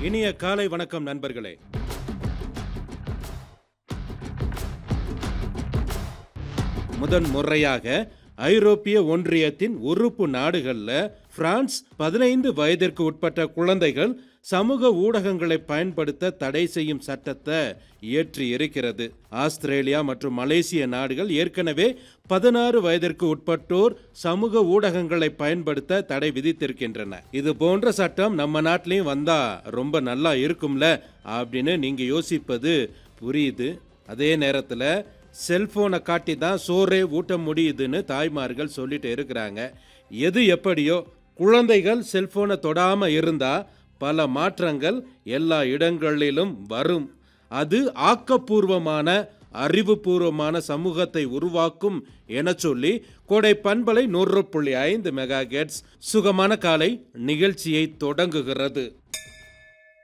இனிய காலை வணக்கம் நண்பர்களே முதன் முறையாக ஐரோப்பிய ஒன்றியத்தின் உறுப்பு நாடுகள்ல பிரான்ஸ் பதினைந்து வயதிற்கு உட்பட்ட குழந்தைகள் சமூக ஊடகங்களை பயன்படுத்த தடை செய்யும் சட்டத்தை இயற்றி இருக்கிறது ஆஸ்திரேலியா மற்றும் மலேசிய நாடுகள் ஏற்கனவே பதினாறு வயதிற்கு உட்பட்டோர் சமூக ஊடகங்களை பயன்படுத்த தடை விதித்திருக்கின்றன இது போன்ற சட்டம் நம்ம நாட்டிலையும் வந்தா ரொம்ப நல்லா இருக்கும்ல அப்படின்னு நீங்க யோசிப்பது புரியுது அதே நேரத்துல செல்போனை காட்டி தான் சோறே ஊட்ட முடியுதுன்னு தாய்மார்கள் சொல்லிட்டு இருக்கிறாங்க எது எப்படியோ குழந்தைகள் செல்போனை தொடாம இருந்தா பல மாற்றங்கள் எல்லா இடங்களிலும் வரும் அது ஆக்கப்பூர்வமான அறிவுபூர்வமான சமூகத்தை உருவாக்கும் என சொல்லி கோடை பண்பலை நூறு புள்ளி ஐந்து மெகா சுகமான காலை நிகழ்ச்சியை தொடங்குகிறது